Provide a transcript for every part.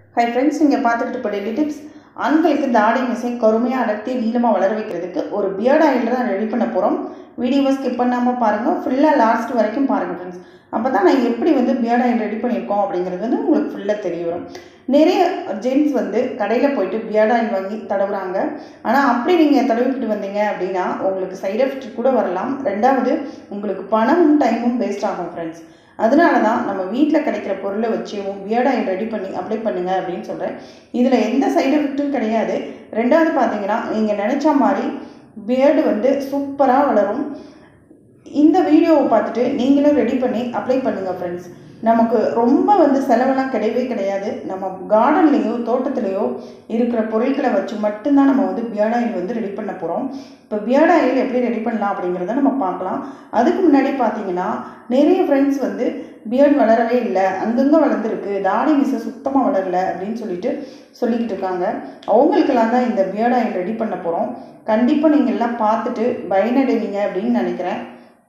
hi friends நீங்கள் பார்த்துக்கிட்டு இப்போ டெய்லி டிப்ஸ் ஆண்களுக்கு தாடி மிசை கருமையாக அடர்த்தி நீளமாக வளர வைக்கிறதுக்கு ஒரு பியர்ட் ஆயில் தான் ரெடி பண்ண போகிறோம் வீடியோவை ஸ்கிப் பண்ணாமல் பாருங்கள் ஃபுல்லாக லாஸ்ட் வரைக்கும் பாருங்கள் ஃப்ரெண்ட்ஸ் அப்போ தான் நான் எப்படி வந்து பியர்ட் ஆயில் ரெடி பண்ணியிருக்கோம் அப்படிங்கிறது வந்து உங்களுக்கு ஃபுல்லாக தெரிய வரும் நிறைய ஜென்ட்ஸ் வந்து கடையில் போயிட்டு பியர்ட் ஆயில் வாங்கி தடவுறாங்க ஆனால் அப்படி நீங்கள் தடவிக்கிட்டு வந்தீங்க அப்படின்னா உங்களுக்கு சைடு எஃபெக்ட் கூட வரலாம் ரெண்டாவது உங்களுக்கு பணமும் டைமும் வேஸ்ட் ஆகும் ஃப்ரெண்ட்ஸ் அதனால தான் நம்ம வீட்டில் கிடைக்கிற பொருளை வச்சு பியர்ட் ஆயில் ரெடி பண்ணி அப்ளை பண்ணுங்க அப்படின்னு சொல்கிறேன் இதில் எந்த சைடு எஃபெக்ட்டும் கிடையாது ரெண்டாவது பார்த்தீங்கன்னா நீங்கள் நினச்ச மாதிரி பியர்டு வந்து சூப்பராக வளரும் இந்த வீடியோவை பார்த்துட்டு நீங்களும் ரெடி பண்ணி அப்ளை பண்ணுங்கள் ஃப்ரெண்ட்ஸ் நமக்கு ரொம்ப வந்து செலவெல்லாம் கிடையவே கிடையாது நம்ம கார்டன்லேயோ தோட்டத்துலேயோ இருக்கிற பொருட்களை வச்சு மட்டும்தான் நம்ம வந்து பியர்ட் ஆயில் வந்து ரெடி பண்ண போகிறோம் இப்போ பியர்ட் ஆயில் எப்படி ரெடி பண்ணலாம் அப்படிங்கிறத நம்ம பார்க்கலாம் அதுக்கு முன்னாடி பார்த்தீங்கன்னா நிறைய ஃப்ரெண்ட்ஸ் வந்து பியர்ட் வளரவே இல்லை அங்கங்கே வளர்ந்துருக்கு தாடி மிசை சுத்தமாக வளரல அப்படின்னு சொல்லிட்டு சொல்லிக்கிட்டு இருக்காங்க அவங்களுக்கெல்லாம் தான் இந்த பியர்ட் ஆயில் ரெடி பண்ண போகிறோம் கண்டிப்பாக நீங்கள் எல்லாம் பார்த்துட்டு பயனடைவீங்க அப்படின்னு நினைக்கிறேன்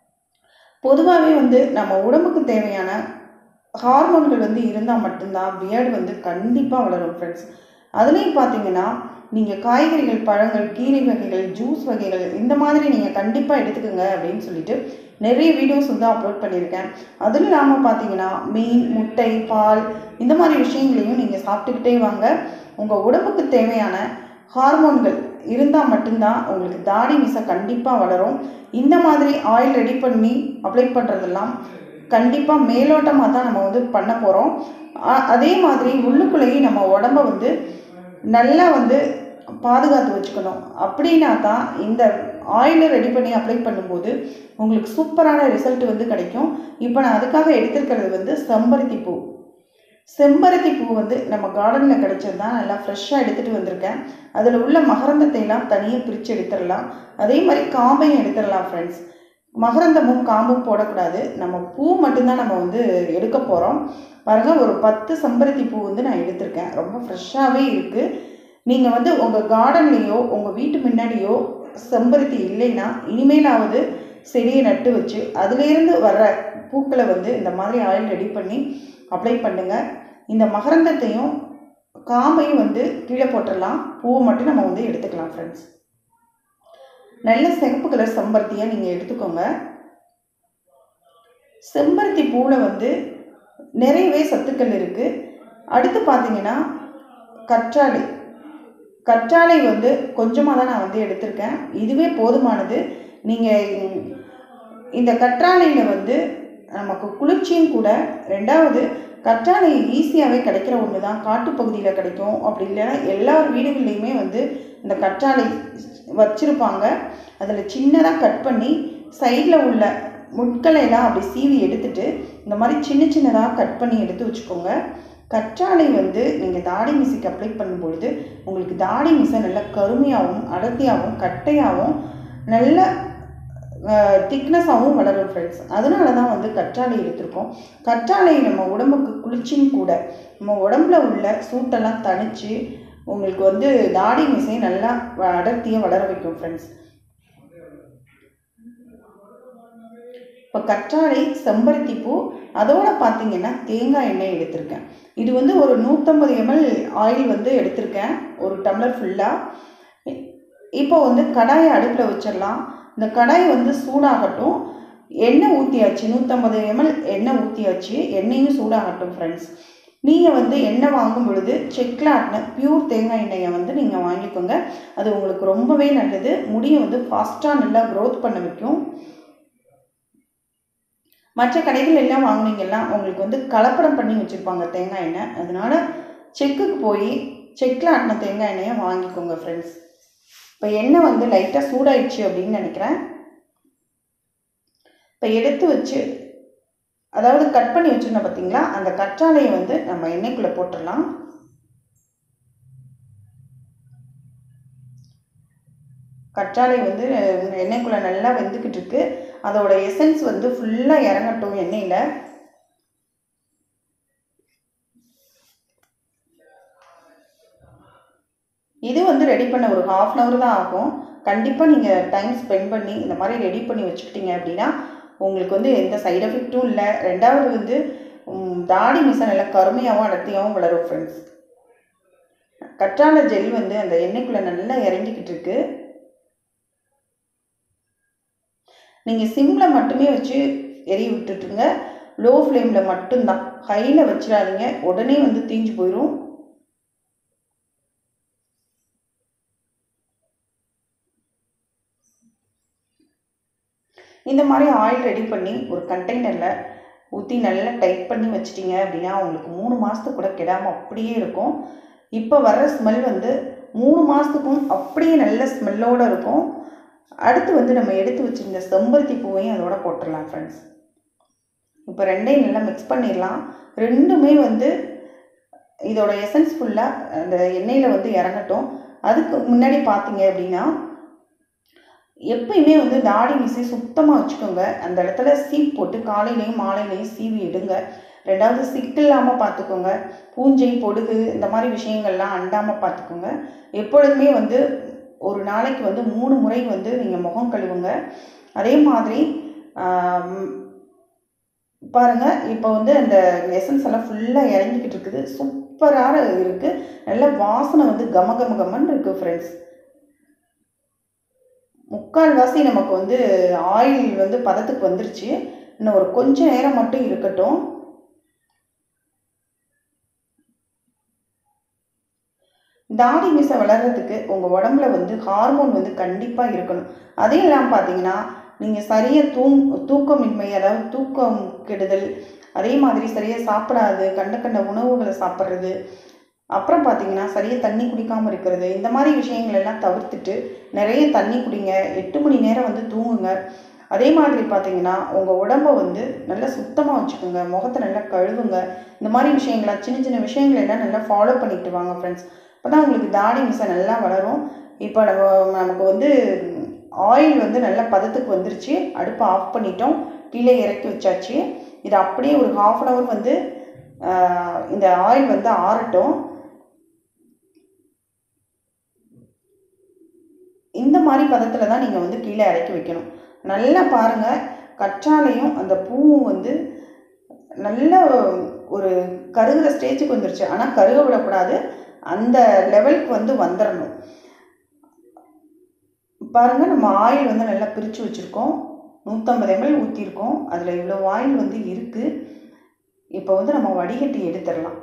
பொதுவாகவே வந்து நம்ம உடம்புக்கு தேவையான ஹார்மோன்கள் வந்து இருந்தால் மட்டும்தான் பியர்டு வந்து கண்டிப்பாக வளரும் ஃப்ரெண்ட்ஸ் அதுலேயும் பார்த்தீங்கன்னா நீங்கள் காய்கறிகள் பழங்கள் கீரை வகைகள் ஜூஸ் வகைகள் இந்த மாதிரி நீங்கள் கண்டிப்பாக எடுத்துக்கோங்க அப்படின்னு சொல்லிட்டு நிறைய வீடியோஸ் வந்து அப்லோட் பண்ணியிருக்கேன் அதுவும் இல்லாமல் பார்த்தீங்கன்னா மீன் முட்டை பால் இந்த மாதிரி விஷயங்களையும் நீங்கள் சாப்பிட்டுக்கிட்டே வாங்க உங்கள் உடம்புக்கு தேவையான ஹார்மோன்கள் இருந்தால் மட்டும்தான் உங்களுக்கு தாடி மிசை கண்டிப்பாக வளரும் இந்த மாதிரி ஆயில் ரெடி பண்ணி அப்ளை பண்ணுறதெல்லாம் கண்டிப்பாக மேலோட்டமாக தான் நம்ம வந்து பண்ண போகிறோம் அதே மாதிரி உள்ளுக்குள்ளேயும் நம்ம உடம்ப வந்து நல்லா வந்து பாதுகாத்து வச்சுக்கணும் அப்படின்னா தான் இந்த ஆயிலை ரெடி பண்ணி அப்ளை பண்ணும்போது உங்களுக்கு சூப்பரான ரிசல்ட் வந்து கிடைக்கும் இப்போ நான் அதுக்காக எடுத்திருக்கிறது வந்து செம்பருத்தி பூ செம்பருத்தி பூ வந்து நம்ம கார்டனில் கிடைச்சது தான் நல்லா ஃப்ரெஷ்ஷாக எடுத்துகிட்டு வந்திருக்கேன் அதில் உள்ள மகரந்தத்தை எல்லாம் தனியாக பிரித்து எடுத்துடலாம் அதே மாதிரி காம்பையும் எடுத்துடலாம் ஃப்ரெண்ட்ஸ் மகரந்தமும் காம்பும் போடக்கூடாது நம்ம பூ மட்டும்தான் நம்ம வந்து எடுக்க போகிறோம் பாருங்கள் ஒரு பத்து செம்பருத்தி பூ வந்து நான் எடுத்திருக்கேன் ரொம்ப ஃப்ரெஷ்ஷாகவே இருக்குது நீங்கள் வந்து உங்கள் கார்டன்லேயோ உங்கள் வீட்டு முன்னாடியோ செம்பருத்தி இல்லைன்னா இனிமேலாவது செடியை நட்டு வச்சு அதுலேருந்து வர்ற பூக்களை வந்து இந்த மாதிரி ஆயில் ரெடி பண்ணி அப்ளை பண்ணுங்கள் இந்த மகரந்தத்தையும் காம்பையும் வந்து கீழே போட்டுடலாம் பூவை மட்டும் நம்ம வந்து எடுத்துக்கலாம் ஃப்ரெண்ட்ஸ் நல்ல சிகப்பு கலர் செம்பருத்தியை நீங்கள் எடுத்துக்கோங்க செம்பருத்தி பூவில் வந்து நிறையவே சத்துக்கள் இருக்குது அடுத்து பார்த்தீங்கன்னா கற்றாழை கற்றாழை வந்து கொஞ்சமாக தான் நான் வந்து எடுத்திருக்கேன் இதுவே போதுமானது நீங்கள் இந்த கற்றாழையில் வந்து நமக்கு குளிர்ச்சியும் கூட ரெண்டாவது கற்றாழை ஈஸியாகவே கிடைக்கிற ஒன்று தான் காட்டுப்பகுதியில் கிடைக்கும் அப்படி இல்லைன்னா எல்லார் வீடுகள்லேயுமே வந்து இந்த கற்றாழை வச்சுருப்பாங்க அதில் சின்னதாக கட் பண்ணி சைடில் உள்ள முட்களையெல்லாம் அப்படி சீவி எடுத்துட்டு இந்த மாதிரி சின்ன சின்னதாக கட் பண்ணி எடுத்து வச்சுக்கோங்க கற்றாழை வந்து நீங்கள் தாடி மிசைக்கு அப்ளை பண்ணும்பொழுது உங்களுக்கு தாடி மிசை நல்ல கருமையாகவும் அடர்த்தியாகவும் கட்டையாகவும் நல்ல திக்னஸாகவும் வளரும் ஃப்ரெண்ட்ஸ் அதனால தான் வந்து கற்றாழை எடுத்திருக்கோம் கற்றாழை நம்ம உடம்புக்கு குளிர்ச்சியும் கூட நம்ம உடம்புல உள்ள சூட்டெல்லாம் தணித்து உங்களுக்கு வந்து தாடி மிசையை நல்லா அடர்த்தியாக வளர வைக்கும் ஃப்ரெண்ட்ஸ் இப்போ கற்றாழை செம்பருத்தி பூ அதோட பார்த்தீங்கன்னா தேங்காய் எண்ணெய் எடுத்திருக்கேன் இது வந்து ஒரு நூற்றம்பது எம்எல் ஆயில் வந்து எடுத்திருக்கேன் ஒரு டம்ளர் ஃபுல்லாக இப்போ வந்து கடாயை அடுப்பில் வச்சிடலாம் இந்த கடாய் வந்து சூடாகட்டும் எண்ணெய் ஊற்றியாச்சு நூற்றம்பது எம்எல் எண்ணெய் ஊற்றியாச்சு எண்ணெயும் சூடாகட்டும் ஃப்ரெண்ட்ஸ் நீங்கள் வந்து எண்ணெய் வாங்கும் பொழுது செக்கில் ஆட்டின பியூர் தேங்காய் எண்ணெயை வந்து நீங்கள் வாங்கிக்கோங்க அது உங்களுக்கு ரொம்பவே நல்லது முடியை வந்து ஃபாஸ்ட்டாக நல்லா க்ரோத் பண்ண வைக்கும் மற்ற கடைகள் எல்லாம் வாங்கினீங்கன்னா உங்களுக்கு வந்து கலப்படம் பண்ணி வச்சுருப்பாங்க தேங்காய் எண்ணெய் அதனால் செக்குக்கு போய் செக்கில் ஆட்டின தேங்காய் எண்ணெயை வாங்கிக்கோங்க ஃப்ரெண்ட்ஸ் இப்போ எண்ணெய் வந்து லைட்டாக சூடாயிடுச்சு அப்படின்னு நினைக்கிறேன் இப்போ எடுத்து வச்சு அதாவது கட் பண்ணி வச்சுருந்தோம் பார்த்தீங்களா அந்த கற்றாழையை வந்து நம்ம எண்ணெய்க்குள்ளே போட்டுடலாம் கற்றாழை வந்து எண்ணெய்க்குள்ளே நல்லா வெந்துக்கிட்டு இருக்கு அதோட எசன்ஸ் வந்து ஃபுல்லாக இறங்கட்டும் எண்ணெயில் இது வந்து ரெடி பண்ண ஒரு ஹாஃப் அன் ஹவர் தான் ஆகும் கண்டிப்பாக நீங்கள் டைம் ஸ்பெண்ட் பண்ணி இந்த மாதிரி ரெடி பண்ணி வச்சுக்கிட்டீங்க அப்படின்னா உங்களுக்கு வந்து எந்த சைடு எஃபெக்ட்டும் இல்லை ரெண்டாவது வந்து தாடி மிசை நல்லா கருமையாகவும் அடர்த்தியாகவும் வளரும் ஃப்ரெண்ட்ஸ் கற்றாழை ஜெல் வந்து அந்த எண்ணெய்க்குள்ளே நல்லா இறங்கிக்கிட்டு இருக்கு நீங்கள் சிம்மில் மட்டுமே வச்சு எரிய விட்டுட்டுருங்க லோ ஃப்ளேமில் மட்டும்தான் ஹையில் வச்சிடாதீங்க உடனே வந்து தீஞ்சு போயிடும் இந்த மாதிரி ஆயில் ரெடி பண்ணி ஒரு கண்டெய்னரில் ஊற்றி நல்லா டைட் பண்ணி வச்சிட்டிங்க அப்படின்னா உங்களுக்கு மூணு மாதத்துக்கு கூட கெடாமல் அப்படியே இருக்கும் இப்போ வர்ற ஸ்மெல் வந்து மூணு மாதத்துக்கும் அப்படியே நல்ல ஸ்மெல்லோடு இருக்கும் அடுத்து வந்து நம்ம எடுத்து வச்சிருந்த செம்பருத்தி பூவையும் அதோட போட்டுடலாம் ஃப்ரெண்ட்ஸ் இப்போ ரெண்டையும் நல்லா மிக்ஸ் பண்ணிடலாம் ரெண்டுமே வந்து இதோட எசன்ஸ் ஃபுல்லாக அந்த எண்ணெயில் வந்து இறங்கட்டும் அதுக்கு முன்னாடி பார்த்தீங்க அப்படின்னா எப்பயுமே வந்து தாடி மீசை சுத்தமாக வச்சுக்கோங்க அந்த இடத்துல சீப் போட்டு காலையிலையும் மாலையிலையும் சீவி எடுங்க ரெண்டாவது சிக்கு இல்லாமல் பார்த்துக்கோங்க பூஞ்சை பொடுகு இந்த மாதிரி விஷயங்கள்லாம் அண்டாமல் பார்த்துக்கோங்க எப்பொழுதுமே வந்து ஒரு நாளைக்கு வந்து மூணு முறை வந்து நீங்கள் முகம் கழுவுங்க அதே மாதிரி பாருங்கள் இப்போ வந்து அந்த எசன்ஸ் எல்லாம் ஃபுல்லாக இறங்கிக்கிட்டு இருக்குது சூப்பராக இருக்குது நல்ல வாசனை வந்து கம கம கமன்னு இருக்குது ஃப்ரெண்ட்ஸ் முக்கால்வாசி நமக்கு வந்து ஆயில் வந்து பதத்துக்கு வந்துருச்சு இன்னும் ஒரு கொஞ்ச நேரம் மட்டும் இருக்கட்டும் தாடி மீசை வளர்கிறதுக்கு உங்கள் உடம்புல வந்து ஹார்மோன் வந்து கண்டிப்பாக இருக்கணும் அதே இல்லாமல் பார்த்தீங்கன்னா நீங்கள் சரியாக தூங் தூக்கமின்மை அதாவது தூக்கம் கெடுதல் அதே மாதிரி சரியாக சாப்பிடாது கண்ட கண்ட உணவுகளை சாப்பிட்றது அப்புறம் பார்த்தீங்கன்னா சரியாக தண்ணி குடிக்காமல் இருக்கிறது இந்த மாதிரி விஷயங்கள் எல்லாம் தவிர்த்துட்டு நிறைய தண்ணி குடிங்க எட்டு மணி நேரம் வந்து தூங்குங்க அதே மாதிரி பார்த்தீங்கன்னா உங்கள் உடம்பை வந்து நல்லா சுத்தமாக வச்சுக்கோங்க முகத்தை நல்லா கழுவுங்க இந்த மாதிரி விஷயங்களா சின்ன சின்ன விஷயங்கள் எல்லாம் நல்லா ஃபாலோ பண்ணிட்டு வாங்க ஃப்ரெண்ட்ஸ் அப்போ தான் உங்களுக்கு தாடி மிசை நல்லா வளரும் இப்போ நம்ம நமக்கு வந்து ஆயில் வந்து நல்ல பதத்துக்கு வந்துருச்சு அடுப்பை ஆஃப் பண்ணிட்டோம் கீழே இறக்கி வச்சாச்சு இது அப்படியே ஒரு ஹாஃப் அன் ஹவர் வந்து இந்த ஆயில் வந்து ஆறட்டும் இந்த மாதிரி பதத்தில் தான் நீங்கள் வந்து கீழே இறக்கி வைக்கணும் நல்லா பாருங்கள் கற்றாழையும் அந்த பூவும் வந்து நல்ல ஒரு கருகிற ஸ்டேஜுக்கு வந்துருச்சு ஆனால் கருக விடக்கூடாது அந்த லெவலுக்கு வந்து வந்துடணும் பாருங்கள் நம்ம ஆயில் வந்து நல்லா பிரித்து வச்சுருக்கோம் நூற்றம்பது எம்எல் ஊற்றிருக்கோம் அதில் இவ்வளோ ஆயில் வந்து இருக்குது இப்போ வந்து நம்ம வடிகட்டி எடுத்துடலாம்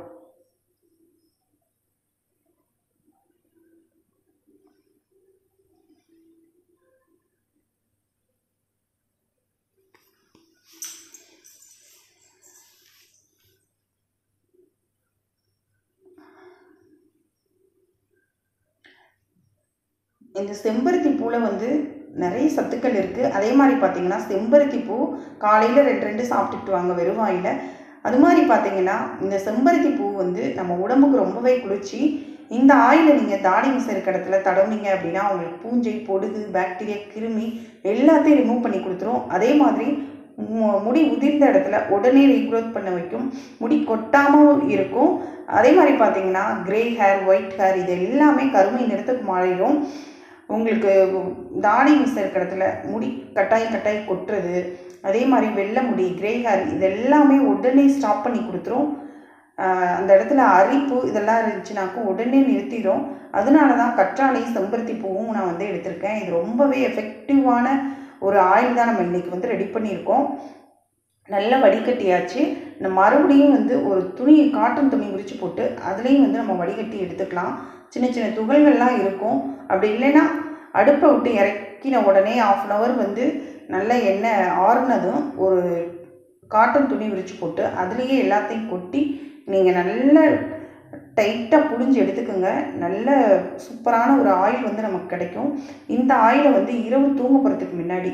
இந்த செம்பருத்தி பூவில் வந்து நிறைய சத்துக்கள் இருக்குது அதே மாதிரி பார்த்தீங்கன்னா செம்பருத்தி பூ காலையில் ரெண்டு ரெண்டு சாப்பிட்டுட்டு வாங்க வெறும் வாயில் அது மாதிரி பார்த்தீங்கன்னா இந்த செம்பருத்தி பூ வந்து நம்ம உடம்புக்கு ரொம்பவே குளிர்ச்சி இந்த ஆயிலை நீங்கள் தாடி மிஸ் இருக்க இடத்துல தடவுனீங்க அப்படின்னா உங்களுக்கு பூஞ்சை பொடுகு பாக்டீரியா கிருமி எல்லாத்தையும் ரிமூவ் பண்ணி கொடுத்துரும் அதே மாதிரி மு- முடி உதிர்ந்த இடத்துல உடனே ரீக்ரோத் பண்ண வைக்கும் முடி கொட்டாமல் இருக்கும் அதே மாதிரி பார்த்தீங்கன்னா கிரே ஹேர் ஒயிட் ஹேர் இது எல்லாமே கருமை நிறத்துக்கு மாறிடும் உங்களுக்கு தாடி மிஸ் இருக்கிற இடத்துல முடி கட்டாய் கட்டாய் கொட்டுறது அதே மாதிரி வெள்ளை முடி கிரே ஹேர் இது எல்லாமே உடனே ஸ்டாப் பண்ணி கொடுத்துரும் ஆஹ் அந்த இடத்துல அரிப்பு இதெல்லாம் இருந்துச்சுனாக்கும் உடனே நிறுத்திடும் அதனால தான் கற்றாழை செம்பருத்தி பூவும் நான் வந்து எடுத்திருக்கேன் இது ரொம்பவே எஃபெக்டிவான ஒரு ஆயில் தான் நம்ம இன்றைக்கி வந்து ரெடி பண்ணியிருக்கோம் நல்லா வடிகட்டியாச்சு இந்த மறுபடியும் வந்து ஒரு துணி காட்டன் துணி விரித்து போட்டு அதுலேயும் வந்து நம்ம வடிகட்டி எடுத்துக்கலாம் சின்ன சின்ன துகள்கள்லாம் இருக்கும் அப்படி இல்லைன்னா அடுப்பை விட்டு இறக்கின உடனே ஆஃப் அன் ஹவர் வந்து நல்ல எண்ணெய் ஆறுனதும் ஒரு காட்டன் துணி விரித்து போட்டு அதுலேயே எல்லாத்தையும் கொட்டி நீங்கள் நல்ல டைட்டாக புழிஞ்சு எடுத்துக்கோங்க நல்ல சூப்பரான ஒரு ஆயில் வந்து நமக்கு கிடைக்கும் இந்த ஆயிலை வந்து இரவு தூங்க போகிறதுக்கு முன்னாடி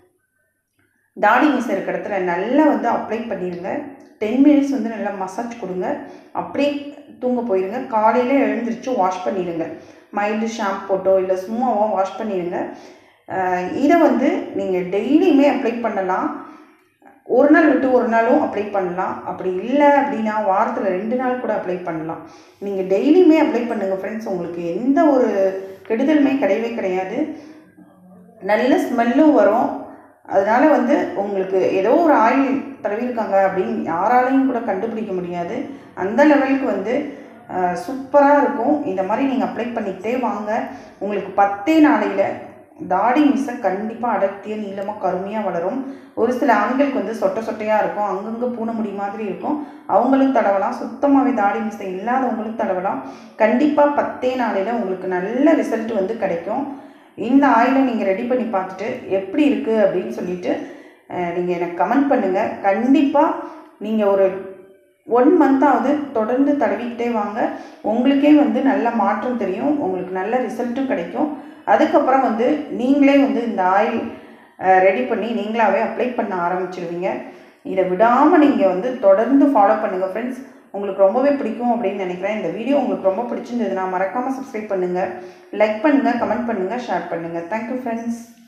தாடி மீசை இருக்கிற இடத்துல நல்லா வந்து அப்ளை பண்ணிடுங்க டென் மினிட்ஸ் வந்து நல்லா மசாஜ் கொடுங்க அப்படியே தூங்க போயிடுங்க காலையில் எழுந்திரிச்சு வாஷ் பண்ணிடுங்க மைல்டு ஷாம்பு போட்டோ இல்லை சும்மாவோ வாஷ் பண்ணிடுங்க அஹ் இதை வந்து நீங்கள் டெய்லியுமே அப்ளை பண்ணலாம் ஒரு நாள் விட்டு ஒரு நாளும் அப்ளை பண்ணலாம் அப்படி இல்லை அப்படின்னா வாரத்தில் ரெண்டு நாள் கூட அப்ளை பண்ணலாம் நீங்கள் டெய்லியுமே அப்ளை பண்ணுங்கள் ஃப்ரெண்ட்ஸ் உங்களுக்கு எந்த ஒரு கெடுதலுமே கிடையவே கிடையாது நல்ல ஸ்மெல்லும் வரும் அதனால வந்து உங்களுக்கு ஏதோ ஒரு ஆயில் தடவிருக்காங்க அப்படின்னு யாராலையும் கூட கண்டுபிடிக்க முடியாது அந்த லெவலுக்கு வந்து சூப்பராக இருக்கும் இந்த மாதிரி நீங்கள் அப்ளை பண்ணிக்கிட்டே வாங்க உங்களுக்கு பத்தே நாளையில் தாடி மிஸ்ஸை கண்டிப்பாக அடர்த்தியாக நீளமாக கருமையாக வளரும் ஒரு சில ஆண்களுக்கு வந்து சொட்டை சொட்டையாக இருக்கும் அங்கங்கே பூனை முடி மாதிரி இருக்கும் அவங்களும் தடவலாம் சுத்தமாகவே தாடி மிஸ்ஸை இல்லாதவங்களும் தடவலாம் கண்டிப்பாக பத்தே நாளையில் உங்களுக்கு நல்ல ரிசல்ட் வந்து கிடைக்கும் இந்த ஆயிலை நீங்கள் ரெடி பண்ணி பார்த்துட்டு எப்படி இருக்குது அப்படின்னு சொல்லிட்டு நீங்கள் எனக்கு கமெண்ட் பண்ணுங்கள் கண்டிப்பாக நீங்கள் ஒரு ஒன் மந்த்தாவது தொடர்ந்து தடவிக்கிட்டே வாங்க உங்களுக்கே வந்து நல்ல மாற்றம் தெரியும் உங்களுக்கு நல்ல ரிசல்ட்டும் கிடைக்கும் அதுக்கப்புறம் வந்து நீங்களே வந்து இந்த ஆயில் ரெடி பண்ணி நீங்களாகவே அப்ளை பண்ண ஆரம்பிச்சிடுவீங்க இதை விடாமல் நீங்கள் வந்து தொடர்ந்து ஃபாலோ பண்ணுங்கள் ஃப்ரெண்ட்ஸ் உங்களுக்கு ரொம்பவே பிடிக்கும் அப்படின்னு நினைக்கிறேன் இந்த வீடியோ உங்களுக்கு ரொம்ப பிடிச்சிருந்ததுன்னா மறக்காமல் சப்ஸ்கிரைப் பண்ணுங்கள் லைக் பண்ணுங்கள் கமெண்ட் பண்ணுங்கள் ஷேர் பண்ணுங்கள் தேங்க்யூ ஃப்ரெண்ட்ஸ்